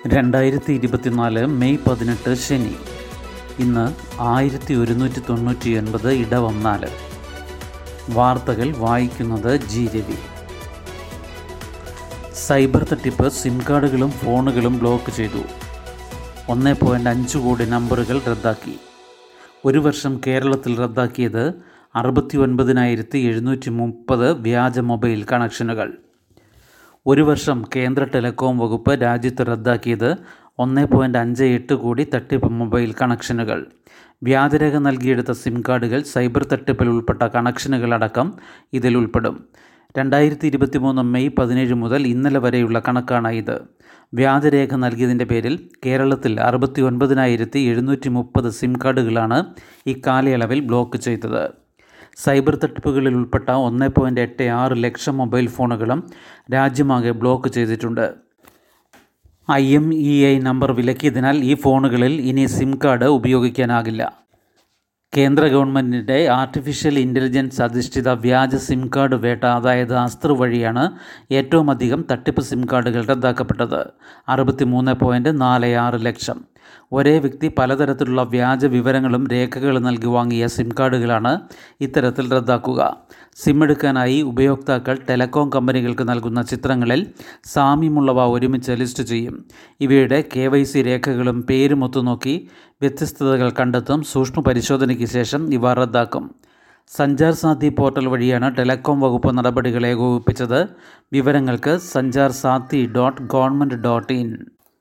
രണ്ടായിരത്തി ഇരുപത്തിനാല് മെയ് പതിനെട്ട് ശനി ഇന്ന് ആയിരത്തി ഒരുന്നൂറ്റി തൊണ്ണൂറ്റി ഒൻപത് ഇടവം നാല് വാർത്തകൾ വായിക്കുന്നത് ജി രവി സൈബർ തട്ടിപ്പ് സിം കാർഡുകളും ഫോണുകളും ബ്ലോക്ക് ചെയ്തു ഒന്ന് പോയിൻറ്റ് അഞ്ച് കോടി നമ്പറുകൾ റദ്ദാക്കി ഒരു വർഷം കേരളത്തിൽ റദ്ദാക്കിയത് അറുപത്തി ഒൻപതിനായിരത്തി എഴുന്നൂറ്റി മുപ്പത് വ്യാജ മൊബൈൽ കണക്ഷനുകൾ ഒരു വർഷം കേന്ദ്ര ടെലികോം വകുപ്പ് രാജ്യത്ത് റദ്ദാക്കിയത് ഒന്ന് പോയിൻറ്റ് അഞ്ച് എട്ട് കോടി തട്ടിപ്പ് മൊബൈൽ കണക്ഷനുകൾ വ്യാജരേഖ നൽകിയെടുത്ത സിം കാർഡുകൾ സൈബർ തട്ടിപ്പിൽ ഉൾപ്പെട്ട കണക്ഷനുകളടക്കം ഇതിൽ ഉൾപ്പെടും രണ്ടായിരത്തി ഇരുപത്തി മൂന്ന് മെയ് പതിനേഴ് മുതൽ ഇന്നലെ വരെയുള്ള കണക്കാണ് ഇത് വ്യാജരേഖ നൽകിയതിൻ്റെ പേരിൽ കേരളത്തിൽ അറുപത്തി ഒൻപതിനായിരത്തി എഴുന്നൂറ്റി മുപ്പത് സിം കാർഡുകളാണ് ഇക്കാലയളവിൽ ബ്ലോക്ക് ചെയ്തത് സൈബർ തട്ടിപ്പുകളിൽ ഉൾപ്പെട്ട ഒന്ന് പോയിൻറ്റ് എട്ട് ആറ് ലക്ഷം മൊബൈൽ ഫോണുകളും രാജ്യമാകെ ബ്ലോക്ക് ചെയ്തിട്ടുണ്ട് I M E I number വിലക്കിയതിനാൽ ഈ ഫോണുകളിൽ ഇനി സിം കാർഡ് ഉപയോഗിക്കാനാകില്ല കേന്ദ്ര ഗവൺമെൻറ്റിൻ്റെ ആർട്ടിഫിഷ്യൽ ഇൻ്റലിജൻസ് അധിഷ്ഠിത വ്യാജ സിം കാർഡ് വേട്ട അതായത് അസ്ത്ര വഴിയാണ് ഏറ്റവും അധികം തട്ടിപ്പ് സിം കാർഡുകൾ റദ്ദാക്കപ്പെട്ടത് അറുപത്തി മൂന്ന് പോയിൻറ്റ് നാല് ആറ് ലക്ഷം ഒരേ വ്യക്തി പലതരത്തിലുള്ള വ്യാജ വിവരങ്ങളും രേഖകളും നൽകി വാങ്ങിയ സിം കാർഡുകളാണ് ഇത്തരത്തിൽ റദ്ദാക്കുക സിം എടുക്കാനായി ഉപയോക്താക്കൾ ടെലികോം കമ്പനികൾക്ക് നൽകുന്ന ചിത്രങ്ങളിൽ സാമ്യമുള്ളവ ഒരുമിച്ച് ലിസ്റ്റ് ചെയ്യും ഇവയുടെ കെ വൈ സി രേഖകളും പേരും ഒത്തുനോക്കി വ്യത്യസ്തതകൾ കണ്ടെത്തും സൂക്ഷ്മ പരിശോധനയ്ക്ക് ശേഷം ഇവ റദ്ദാക്കും സഞ്ചാർ സാത്തി പോർട്ടൽ വഴിയാണ് ടെലികോം വകുപ്പ് നടപടികൾ ഏകോപിപ്പിച്ചത് വിവരങ്ങൾക്ക് Sanchar Saathi dot government dot in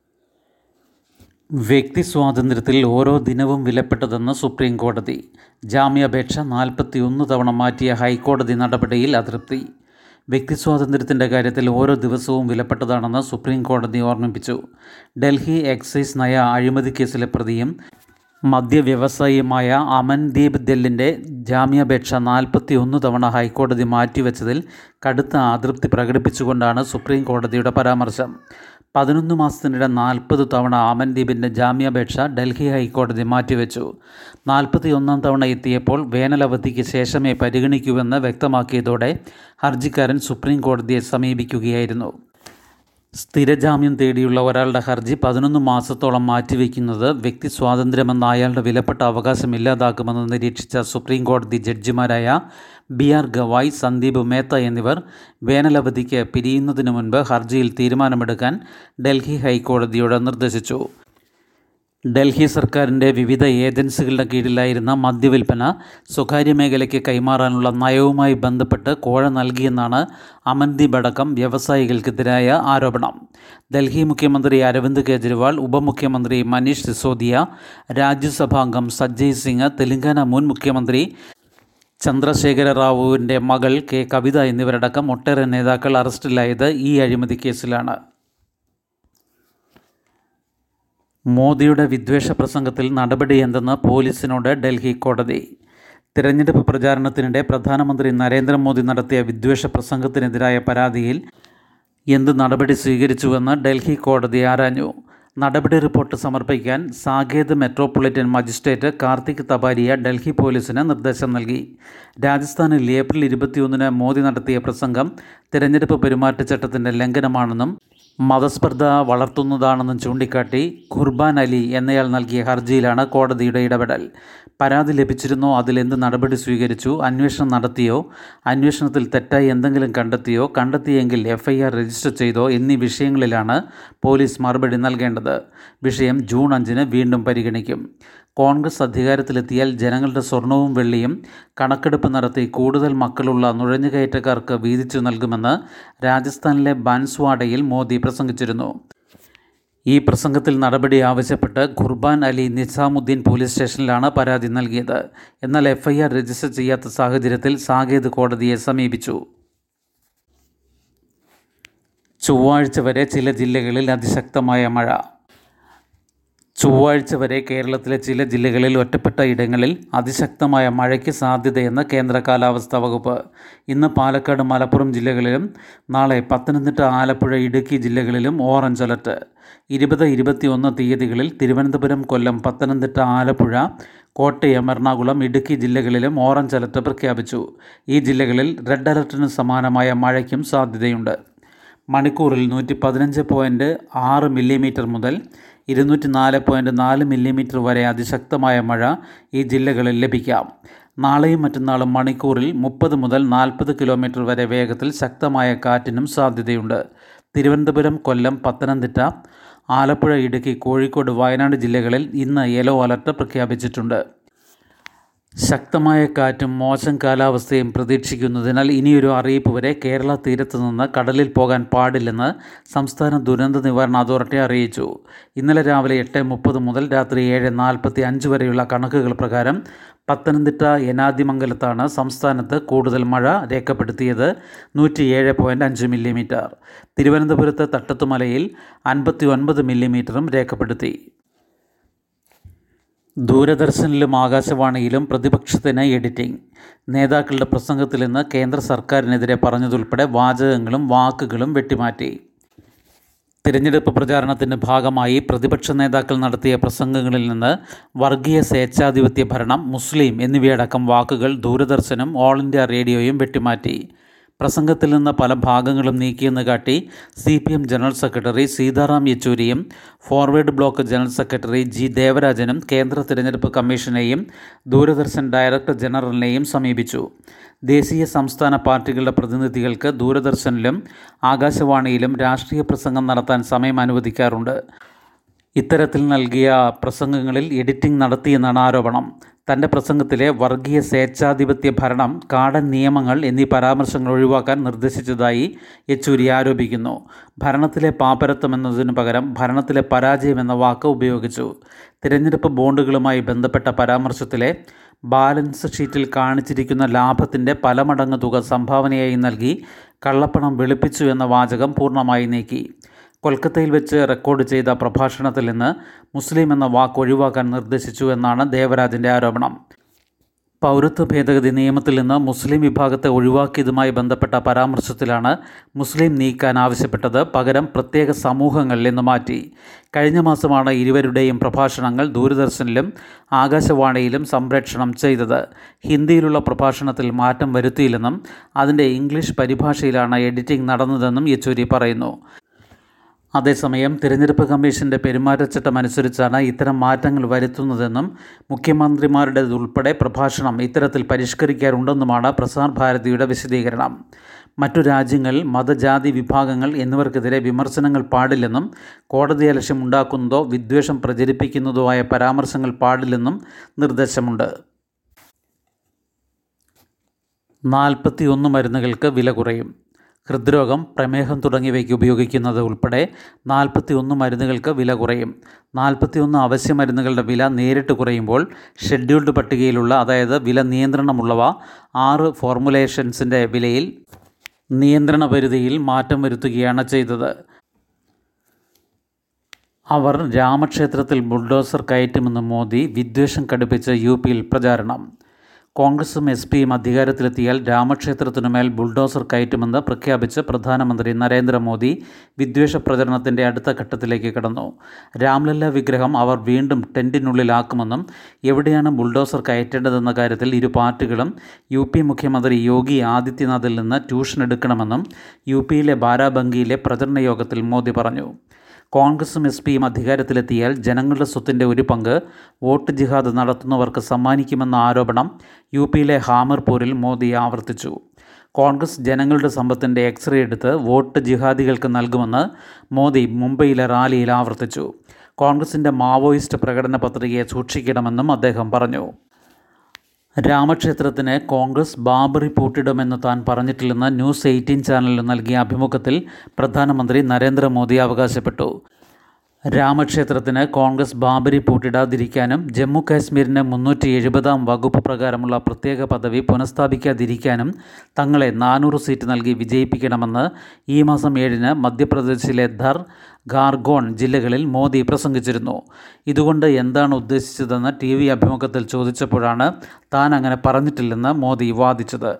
വ്യക്തി സ്വാതന്ത്ര്യത്തിൽ ഓരോ ദിനവും വിലപ്പെട്ടതെന്ന് സുപ്രീം കോടതി ജാമ്യാപേക്ഷ നാൽപ്പത്തി ഒന്ന് തവണ മാറ്റിയ ഹൈക്കോടതി നടപടിയിൽ അതൃപ്തി വ്യക്തി സ്വാതന്ത്ര്യത്തിൻ്റെ കാര്യത്തിൽ ഓരോ ദിവസവും വിലപ്പെട്ടതാണെന്ന് സുപ്രീം കോടതി ഓർമ്മിപ്പിച്ചു ഡൽഹി എക്സൈസ് നയ അഴിമതി കേസിലെ പ്രതിയും മദ്യവ്യവസായിയുമായ അമൻദീപ് ദെല്ലിൻ്റെ ജാമ്യാപേക്ഷ നാൽപ്പത്തി ഒന്ന് തവണ ഹൈക്കോടതി മാറ്റിവെച്ചതിൽ കടുത്ത അതൃപ്തി പ്രകടിപ്പിച്ചുകൊണ്ടാണ് സുപ്രീം കോടതിയുടെ പരാമർശം പതിനൊന്ന് മാസത്തിനിടെ നാൽപ്പത് തവണ അമൻദീപിൻ്റെ ജാമ്യാപേക്ഷ ഡൽഹി ഹൈക്കോടതി മാറ്റിവെച്ചു നാൽപ്പത്തി ഒന്നാം തവണ എത്തിയപ്പോൾ വേനലവധിക്ക് ശേഷമേ പരിഗണിക്കൂവെന്ന് വ്യക്തമാക്കിയതോടെ ഹർജിക്കാരൻ സുപ്രീം കോടതിയെ സമീപിക്കുകയായിരുന്നു സ്ഥിരജാമ്യം തേടിയുള്ള ഒരാളുടെ ഹർജി പതിനൊന്ന് മാസത്തോളം മാറ്റിവെക്കുന്നത് വ്യക്തി സ്വാതന്ത്ര്യമെന്ന അയാളുടെ വിലപ്പെട്ട അവകാശം ഇല്ലാതാക്കുമെന്ന് നിരീക്ഷിച്ച സുപ്രീം കോടതി ജഡ്ജിമാരായ ബി ആർ ഗവായ് സന്ദീപ് മേത്ത എന്നിവർ വേനലവധിക്ക് പിരിയുന്നതിന് മുൻപ് ഹർജിയിൽ തീരുമാനമെടുക്കാൻ ഡൽഹി ഹൈക്കോടതിയോട് നിർദ്ദേശിച്ചു ഡൽഹി സർക്കാരിൻ്റെ വിവിധ ഏജൻസികളുടെ കീഴിലായിരുന്ന മദ്യവിൽപ്പന സ്വകാര്യ മേഖലയ്ക്ക് കൈമാറാനുള്ള നയവുമായി ബന്ധപ്പെട്ട് കോഴ നൽകിയെന്നാണ് അമൻദീപ് അടക്കം വ്യവസായികൾക്കെതിരായ ആരോപണം ഡൽഹി മുഖ്യമന്ത്രി അരവിന്ദ് കെജ്രിവാൾ ഉപമുഖ്യമന്ത്രി മനീഷ് സിസോദിയ രാജ്യസഭാംഗം സജ്ജയ് സിംഗ് തെലങ്കാന മുൻ മുഖ്യമന്ത്രി ചന്ദ്രശേഖര റാവുവിൻ്റെ മകൾ കെ കവിത എന്നിവരടക്കം ഒട്ടേറെ നേതാക്കൾ അറസ്റ്റിലായത് ഈ അഴിമതി കേസിലാണ് മോദിയുടെ വിദ്വേഷ പ്രസംഗത്തിൽ നടപടി എന്തെന്ന് പോലീസിനോട് ഡൽഹി കോടതി തിരഞ്ഞെടുപ്പ് പ്രചാരണത്തിനിടെ പ്രധാനമന്ത്രി നരേന്ദ്രമോദി നടത്തിയ വിദ്വേഷ പ്രസംഗത്തിനെതിരായ പരാതിയിൽ എന്ത് നടപടി സ്വീകരിച്ചുവെന്ന് ഡൽഹി കോടതി ആരാഞ്ഞു നടപടി റിപ്പോർട്ട് സമർപ്പിക്കാൻ സാകേത് മെട്രോപൊളിറ്റൻ മജിസ്ട്രേറ്റ് കാർത്തിക് തപാരിയ ഡൽഹി പോലീസിന് നിർദ്ദേശം നൽകി രാജസ്ഥാനിൽ ഏപ്രിൽ ഇരുപത്തിയൊന്നിന് മോദി നടത്തിയ പ്രസംഗം തിരഞ്ഞെടുപ്പ് പെരുമാറ്റച്ചട്ടത്തിൻ്റെ ലംഘനമാണെന്നും മതസ്പർദ്ധ വളർത്തുന്നതാണെന്നും ചൂണ്ടിക്കാട്ടി ഖുർബാൻ അലി എന്നയാൾ നൽകിയ ഹർജിയിലാണ് കോടതിയുടെ ഇടപെടൽ പരാതി ലഭിച്ചിരുന്നോ അതിലെന്ത് നടപടി സ്വീകരിച്ചു അന്വേഷണം നടത്തിയോ അന്വേഷണത്തിൽ തെറ്റായി എന്തെങ്കിലും കണ്ടെത്തിയോ കണ്ടെത്തിയെങ്കിൽ എഫ് ഐ ആർ രജിസ്റ്റർ ചെയ്തോ എന്നീ വിഷയങ്ങളിലാണ് പോലീസ് മറുപടി നൽകേണ്ടത് വിഷയം ജൂൺ അഞ്ചിന് വീണ്ടും പരിഗണിക്കും കോൺഗ്രസ് അധികാരത്തിലെത്തിയാൽ ജനങ്ങളുടെ സ്വർണവും വെള്ളിയും കണക്കെടുപ്പ് നടത്തി കൂടുതൽ മക്കളുള്ള നുഴഞ്ഞുകയറ്റക്കാർക്ക് വീതിച്ചു നൽകുമെന്ന് രാജസ്ഥാനിലെ ബൻസ്വാഡയിൽ മോദി പ്രസംഗിച്ചിരുന്നു ഈ പ്രസംഗത്തിൽ നടപടി ആവശ്യപ്പെട്ട് ഖുർബാൻ അലി നിസാമുദ്ദീൻ പോലീസ് സ്റ്റേഷനിലാണ് പരാതി നൽകിയത് എന്നാൽ എഫ് ഐ ആർ രജിസ്റ്റർ ചെയ്യാത്ത സാഹചര്യത്തിൽ സാകേത് കോടതിയെ സമീപിച്ചു ചൊവ്വാഴ്ച വരെ ചില ജില്ലകളിൽ അതിശക്തമായ മഴ ചൊവ്വാഴ്ച വരെ കേരളത്തിലെ ചില ജില്ലകളിൽ ഒറ്റപ്പെട്ട ഇടങ്ങളിൽ അതിശക്തമായ മഴയ്ക്ക് സാധ്യതയെന്ന് കേന്ദ്ര കാലാവസ്ഥാ വകുപ്പ് ഇന്ന് പാലക്കാട് മലപ്പുറം ജില്ലകളിലും നാളെ പത്തനംതിട്ട ആലപ്പുഴ ഇടുക്കി ജില്ലകളിലും ഓറഞ്ച് അലർട്ട് ഇരുപത് ഇരുപത്തിയൊന്ന് തീയതികളിൽ തിരുവനന്തപുരം കൊല്ലം പത്തനംതിട്ട ആലപ്പുഴ കോട്ടയം എറണാകുളം ഇടുക്കി ജില്ലകളിലും ഓറഞ്ച് അലർട്ട് പ്രഖ്യാപിച്ചു ഈ ജില്ലകളിൽ റെഡ് അലർട്ടിന് സമാനമായ മഴയ്ക്കും സാധ്യതയുണ്ട് മണിക്കൂറിൽ നൂറ്റി പതിനഞ്ച് പോയിൻറ്റ് ആറ് മില്ലിമീറ്റർ മുതൽ ഇരുന്നൂറ്റി നാല് പോയിൻറ്റ് നാല് മില്ലിമീറ്റർ വരെ അതിശക്തമായ മഴ ഈ ജില്ലകളിൽ ലഭിക്കാം നാളെയും മറ്റന്നാളും മണിക്കൂറിൽ മുപ്പത് മുതൽ നാൽപ്പത് കിലോമീറ്റർ വരെ വേഗത്തിൽ ശക്തമായ കാറ്റിനും സാധ്യതയുണ്ട് തിരുവനന്തപുരം കൊല്ലം പത്തനംതിട്ട ആലപ്പുഴ ഇടുക്കി കോഴിക്കോട് വയനാട് ജില്ലകളിൽ ഇന്ന് യെല്ലോ അലർട്ട് പ്രഖ്യാപിച്ചിട്ടുണ്ട് ശക്തമായ കാറ്റും മോശം കാലാവസ്ഥയും പ്രതീക്ഷിക്കുന്നതിനാൽ ഇനിയൊരു അറിയിപ്പ് വരെ കേരള തീരത്ത് നിന്ന് കടലിൽ പോകാൻ പാടില്ലെന്ന് സംസ്ഥാന ദുരന്ത നിവാരണ അതോറിറ്റി അറിയിച്ചു ഇന്നലെ രാവിലെ എട്ട് മുപ്പത് മുതൽ രാത്രി ഏഴ് നാൽപ്പത്തി അഞ്ച് വരെയുള്ള കണക്കുകൾ പ്രകാരം പത്തനംതിട്ട യനാദിമംഗലത്താണ് സംസ്ഥാനത്ത് കൂടുതൽ മഴ രേഖപ്പെടുത്തിയത് നൂറ്റി ഏഴ് പോയിൻറ്റ് അഞ്ച് മില്ലിമീറ്റർ തിരുവനന്തപുരത്ത് തട്ടത്തുമലയിൽ അൻപത്തി ഒൻപത് മില്ലിമീറ്ററും രേഖപ്പെടുത്തി ദൂരദർശനിലും ആകാശവാണിയിലും പ്രതിപക്ഷത്തിന് എഡിറ്റിംഗ് നേതാക്കളുടെ പ്രസംഗത്തിൽ നിന്ന് കേന്ദ്ര സർക്കാരിനെതിരെ പറഞ്ഞതുൾപ്പെടെ വാചകങ്ങളും വാക്കുകളും വെട്ടിമാറ്റി തിരഞ്ഞെടുപ്പ് പ്രചാരണത്തിൻ്റെ ഭാഗമായി പ്രതിപക്ഷ നേതാക്കൾ നടത്തിയ പ്രസംഗങ്ങളിൽ നിന്ന് വർഗീയ സ്വേച്ഛാധിപത്യ ഭരണം മുസ്ലിം എന്നിവയടക്കം വാക്കുകൾ ദൂരദർശനും ഓൾ ഇന്ത്യ റേഡിയോയും വെട്ടിമാറ്റി പ്രസംഗത്തിൽ നിന്ന് പല ഭാഗങ്ങളും നീക്കിയെന്ന് കാട്ടി C P M general secretary Sitaram യെച്ചൂരിയും forward block general secretary G ദേവരാജനും കേന്ദ്ര തിരഞ്ഞെടുപ്പ് കമ്മീഷനെയും ദൂരദർശൻ ഡയറക്ടർ ജനറലിനെയും സമീപിച്ചു ദേശീയ സംസ്ഥാന പാർട്ടികളുടെ പ്രതിനിധികൾക്ക് ദൂരദർശനിലും ആകാശവാണിയിലും രാഷ്ട്രീയ പ്രസംഗം നടത്താൻ സമയം അനുവദിക്കാറുണ്ട് ഇത്തരത്തിൽ നൽകിയ പ്രസംഗങ്ങളിൽ എഡിറ്റിംഗ് നടത്തിയെന്നാണ് ആരോപണം തൻ്റെ പ്രസംഗത്തിലെ വർഗീയ സ്വേച്ഛാധിപത്യ ഭരണം കാടൻ നിയമങ്ങൾ എന്നീ പരാമർശങ്ങൾ ഒഴിവാക്കാൻ നിർദ്ദേശിച്ചതായി യെച്ചൂരി ആരോപിക്കുന്നു ഭരണത്തിലെ പാപ്പരത്വം എന്നതിനു പകരം ഭരണത്തിലെ പരാജയം എന്ന വാക്ക് ഉപയോഗിച്ചു തിരഞ്ഞെടുപ്പ് ബോണ്ടുകളുമായി ബന്ധപ്പെട്ട പരാമർശത്തിലെ ബാലൻസ് ഷീറ്റിൽ കാണിച്ചിരിക്കുന്ന ലാഭത്തിൻ്റെ പല മടങ്ങ് തുക സംഭാവനയായി നൽകി കള്ളപ്പണം വെളുപ്പിച്ചു എന്ന വാചകം പൂർണ്ണമായി നീക്കി കൊൽക്കത്തയിൽ വെച്ച് റെക്കോർഡ് ചെയ്ത പ്രഭാഷണത്തിൽ നിന്ന് മുസ്ലിം എന്ന വാക്ക് ഒഴിവാക്കാൻ നിർദ്ദേശിച്ചു എന്നാണ് ദേവരാജൻ്റെ ആരോപണം പൗരത്വ ഭേദഗതി നിയമത്തിൽ നിന്ന് മുസ്ലിം വിഭാഗത്തെ ഒഴിവാക്കിയതുമായി ബന്ധപ്പെട്ട പരാമർശത്തിലാണ് മുസ്ലിം നീക്കാൻ ആവശ്യപ്പെട്ടത് പകരം പ്രത്യേക സമൂഹങ്ങൾ എന്ന് മാറ്റി കഴിഞ്ഞ മാസമാണ് ഇരുവരുടെയും പ്രഭാഷണങ്ങൾ ദൂരദർശനിലും ആകാശവാണിയിലും സംപ്രേഷണം ചെയ്തത് ഹിന്ദിയിലുള്ള പ്രഭാഷണത്തിൽ മാറ്റം വരുത്തിയില്ലെന്നും അതിൻ്റെ ഇംഗ്ലീഷ് പരിഭാഷയിലാണ് എഡിറ്റിംഗ് നടന്നതെന്നും യെച്ചൂരി പറയുന്നു അതേസമയം തിരഞ്ഞെടുപ്പ് കമ്മീഷന്റെ പെരുമാറ്റച്ചട്ടം അനുസരിച്ചാണ് ഇത്തരം മാറ്റങ്ങൾ വരുത്തുന്നതെന്നും മുഖ്യമന്ത്രിമാരുടേതുൾപ്പെടെ പ്രഭാഷണം ഇത്തരത്തിൽ പരിഷ്കരിക്കാറുണ്ടെന്നുമാണ് പ്രസാർ ഭാരതിയുടെ വിശദീകരണം മറ്റു രാജ്യങ്ങൾ മതജാതി വിഭാഗങ്ങൾ എന്നിവർക്കെതിരെ വിമർശനങ്ങൾ പാടില്ലെന്നും കോടതി അലക്ഷ്യമുണ്ടാക്കുന്നതോ വിദ്വേഷം പ്രചരിപ്പിക്കുന്നതോ ആയ പരാമർശങ്ങൾ പാടില്ലെന്നും നിർദ്ദേശമുണ്ട് നാൽപ്പത്തി ഒന്ന് മരുന്നുകൾക്ക് വില കുറയും ഹൃദ്രോഗം പ്രമേഹം തുടങ്ങിയവയ്ക്ക് ഉപയോഗിക്കുന്നത് ഉൾപ്പെടെ നാൽപ്പത്തി ഒന്ന് മരുന്നുകൾക്ക് വില കുറയും നാൽപ്പത്തി ഒന്ന് അവശ്യ മരുന്നുകളുടെ വില നേരിട്ട് കുറയുമ്പോൾ ഷെഡ്യൂൾഡ് പട്ടികയിലുള്ള അതായത് വില നിയന്ത്രണമുള്ളവ ആറ് ഫോർമുലേഷൻസിൻ്റെ വിലയിൽ നിയന്ത്രണ പരിധിയിൽ മാറ്റം വരുത്തുകയാണ് ചെയ്തത് അവർ രാമക്ഷേത്രത്തിൽ ബുൾഡോസർ കയറ്റുമെന്ന് മോദി വിദ്വേഷം കടുപ്പിച്ച് യു പിയിൽ പ്രചാരണം കോൺഗ്രസും എസ് പിയും അധികാരത്തിലെത്തിയാൽ രാമക്ഷേത്രത്തിനുമേൽ ബുൾഡോസർ കയറ്റുമെന്ന് പ്രഖ്യാപിച്ച് പ്രധാനമന്ത്രി നരേന്ദ്രമോദി വിദ്വേഷ പ്രചരണത്തിൻ്റെ അടുത്ത ഘട്ടത്തിലേക്ക് കടന്നു രാംലല്ല വിഗ്രഹം അവർ വീണ്ടും ടെൻറ്റിനുള്ളിലാക്കുമെന്നും എവിടെയാണ് ബുൾഡോസർ കയറ്റേണ്ടതെന്ന കാര്യത്തിൽ ഇരു പാർട്ടികളും യു പി മുഖ്യമന്ത്രി യോഗി ആദിത്യനാഥിൽ നിന്ന് ട്യൂഷൻ എടുക്കണമെന്നും യു പിയിലെ ബാരാബങ്കിയിലെ പ്രചരണ യോഗത്തിൽ മോദി പറഞ്ഞു കോൺഗ്രസും എസ് പിയും അധികാരത്തിലെത്തിയാൽ ജനങ്ങളുടെ സ്വത്തിൻ്റെ ഒരു പങ്ക് വോട്ട് ജിഹാദ് നടത്തുന്നവർക്ക് സമ്മാനിക്കുമെന്ന ആരോപണം യു പിയിലെ ഹാമിർപൂരിൽ മോദി ആവർത്തിച്ചു കോൺഗ്രസ് ജനങ്ങളുടെ സമ്പത്തിൻ്റെ എക്സ്റേ എടുത്ത് വോട്ട് ജിഹാദികൾക്ക് നൽകുമെന്ന് മോദി മുംബൈയിലെ റാലിയിൽ ആവർത്തിച്ചു കോൺഗ്രസിൻ്റെ മാവോയിസ്റ്റ് പ്രകടന പത്രികയെ സൂക്ഷിക്കണമെന്നും അദ്ദേഹം പറഞ്ഞു രാമക്ഷേത്രത്തിന് കോൺഗ്രസ് ബാബറി പൂട്ടിടുമെന്ന് താൻ പറഞ്ഞിട്ടില്ലെന്ന് ന്യൂസ് എയ്റ്റീൻ ചാനലിന് നൽകിയ അഭിമുഖത്തിൽ പ്രധാനമന്ത്രി നരേന്ദ്രമോദി അവകാശപ്പെട്ടു രാമക്ഷേത്രത്തിന് കോൺഗ്രസ് ബാബരി പൂട്ടിടാതിരിക്കാനും ജമ്മു കാശ്മീരിന് മുന്നൂറ്റി എഴുപതാം വകുപ്പ് പ്രകാരമുള്ള പ്രത്യേക പദവി പുനഃസ്ഥാപിക്കാതിരിക്കാനും തങ്ങളെ നാനൂറ് സീറ്റ് നൽകി വിജയിപ്പിക്കണമെന്ന് ഈ മാസം ഏഴിന് മധ്യപ്രദേശിലെ ധർ ഖാർഗോൺ ജില്ലകളിൽ മോദി പ്രസംഗിച്ചിരുന്നു ഇതുകൊണ്ട് എന്താണ് ഉദ്ദേശിച്ചതെന്ന് ടി വി അഭിമുഖത്തിൽ ചോദിച്ചപ്പോഴാണ് താൻ അങ്ങനെ പറഞ്ഞിട്ടില്ലെന്ന് മോദി വാദിച്ചത്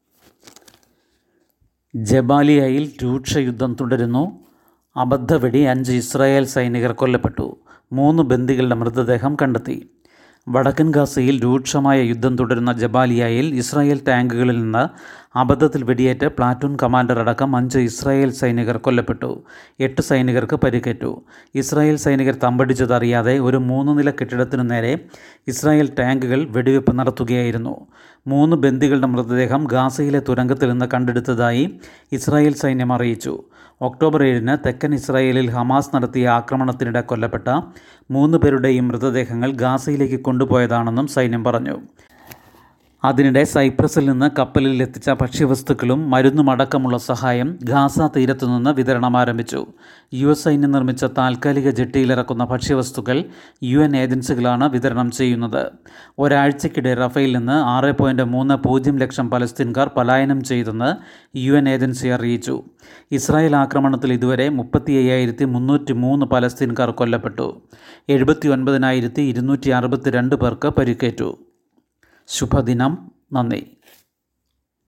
ജബാലിയയിൽ രൂക്ഷയുദ്ധം തുടരുന്നു അബദ്ധവെടി അഞ്ച് ഇസ്രായേൽ സൈനികർ കൊല്ലപ്പെട്ടു മൂന്ന് ബന്ദികളുടെ മൃതദേഹം കണ്ടെത്തി വടക്കൻ ഗാസയിൽ രൂക്ഷമായ യുദ്ധം തുടരുന്ന ജബാലിയയിൽ ഇസ്രായേൽ ടാങ്കുകളിൽ നിന്ന് അബദ്ധത്തിൽ വെടിയേറ്റ് പ്ലാറ്റൂൺ കമാൻഡർ അടക്കം അഞ്ച് ഇസ്രായേൽ സൈനികർ കൊല്ലപ്പെട്ടു എട്ട് സൈനികർക്ക് പരിക്കേറ്റു ഇസ്രായേൽ സൈനികർ തമ്പടിച്ചതറിയാതെ ഒരു മൂന്ന് നില കെട്ടിടത്തിനു നേരെ ഇസ്രായേൽ ടാങ്കുകൾ വെടിവെപ്പ് നടത്തുകയായിരുന്നു മൂന്ന് ബന്ദികളുടെ മൃതദേഹം ഗാസയിലെ തുരങ്കത്തിൽ നിന്ന് കണ്ടെടുത്തതായി ഇസ്രായേൽ സൈന്യം അറിയിച്ചു ഒക്ടോബർ ഏഴിന് തെക്കൻ ഇസ്രായേലിൽ ഹമാസ് നടത്തിയ ആക്രമണത്തിനിടെ കൊല്ലപ്പെട്ട മൂന്ന് പേരുടെയും മൃതദേഹങ്ങൾ ഗാസയിലേക്ക് കൊണ്ടുപോയതാണെന്നും സൈന്യം പറഞ്ഞു അതിനിടെ സൈപ്രസിൽ നിന്ന് കപ്പലിൽ എത്തിച്ച ഭക്ഷ്യവസ്തുക്കളും മരുന്നും അടക്കമുള്ള സഹായം ഗാസ തീരത്തു നിന്ന് വിതരണം ആരംഭിച്ചു യു എസ് സൈന്യം നിർമ്മിച്ച താൽക്കാലിക ജെട്ടിയിലിറക്കുന്ന ഭക്ഷ്യവസ്തുക്കൾ യു എൻ ഏജൻസികളാണ് വിതരണം ചെയ്യുന്നത് ഒരാഴ്ചക്കിടെ റഫേൽ നിന്ന് ആറ് പോയിൻറ്റ് മൂന്ന് പൂജ്യം ലക്ഷം പലസ്തീൻകാർ പലായനം ചെയ്തെന്ന് യു എൻ ഏജൻസി അറിയിച്ചു ഇസ്രായേൽ ആക്രമണത്തിൽ ഇതുവരെ മുപ്പത്തി അയ്യായിരത്തി മുന്നൂറ്റി മൂന്ന് പലസ്തീൻകാർ കൊല്ലപ്പെട്ടു എഴുപത്തി ഒൻപതിനായിരത്തി ഇരുന്നൂറ്റി അറുപത്തി രണ്ട് പേർക്ക് പരിക്കേറ്റു ശുഭദിനം നന്ദി